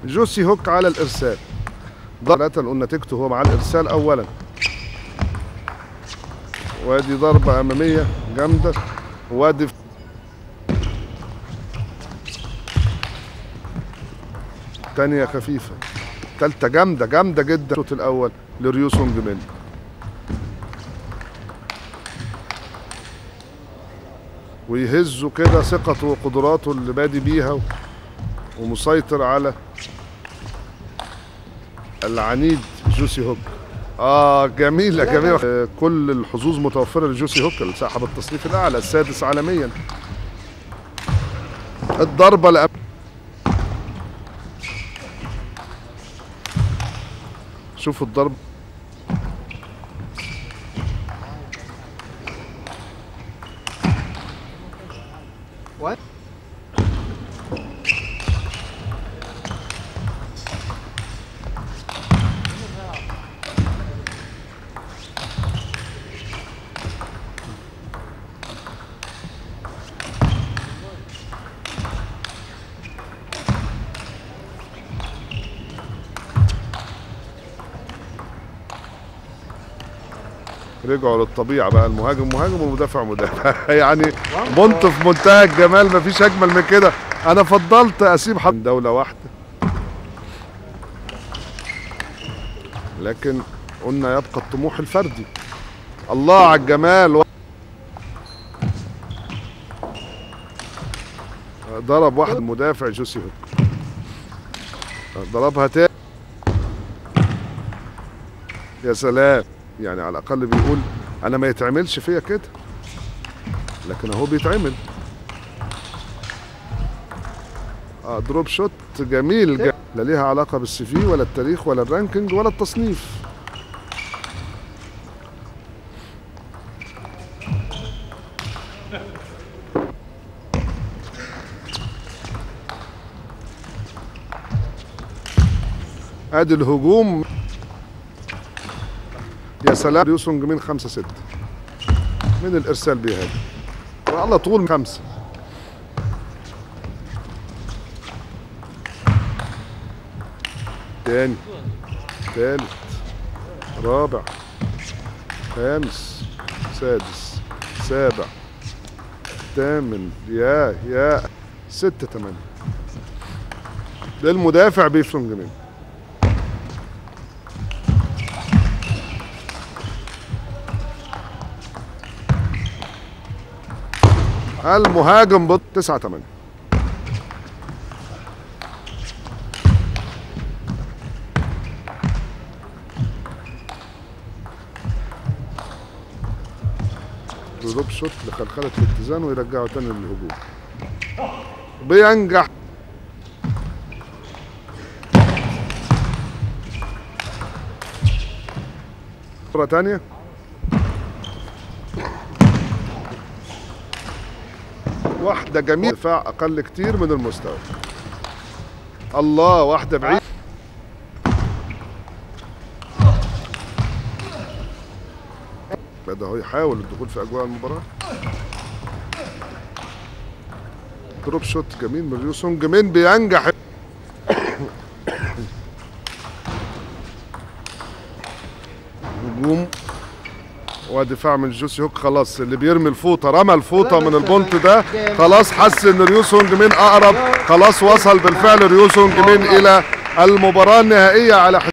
جوسي هوك على الارسال ثلاثة قلنا نتيجته هو مع الارسال اولا وادي ضربة امامية جامدة وادي تانية خفيفة تالتة جامدة جامدة جدا الشوط الأول لريو سونج مين ويهزوا كده ثقته وقدراته اللي بادي بيها ومسيطر على العنيد جوسي هوك اه جميلة جميلة آه، كل الحظوظ متوفرة لجوسي هوك صاحب التصنيف الأعلى السادس عالميا الضربة الأم... شوفوا الضرب What? رجعوا للطبيعة بقى المهاجم مهاجم والمدافع مدافع يعني بنت في منتهى الجمال مفيش أجمل من كده أنا فضلت أسيب حد دولة واحدة لكن قلنا يبقى الطموح الفردي الله على الجمال ضرب واحد مدافع جوسي هوك ضربها تاني يا سلام يعني على الاقل بيقول انا ما يتعملش فيا كده لكن اهو بيتعمل اه دروب شوت جميل جا. لا ليها علاقه بالسي في ولا التاريخ ولا الرانكينج ولا التصنيف ادي الهجوم يا سلام يوسونج من خمسة ستة من الإرسال بيهاجم على طول خمسة تاني تالت رابع خامس سادس سابع تامن يا يا ستة تمانية ده المدافع بيفرنج منه المهاجم بط 9 8 دروب شوت لخلخلة الاتزان ويرجعه تاني للهجوم بينجح مرة تانية واحدة جميلة دفاع أقل كتير من المستوى الله واحدة بعيد بدأ هو يحاول الدخول في أجواء المباراة دروب شوت جميل من ريو سونج مين بينجح هجوم ودفاع من جوسي هوك خلاص اللي بيرمي الفوطه رمى الفوطه من البونت ده خلاص حس ان ريو سونج مين اقرب خلاص وصل بالفعل ريو سونج مين الى المباراه النهائيه على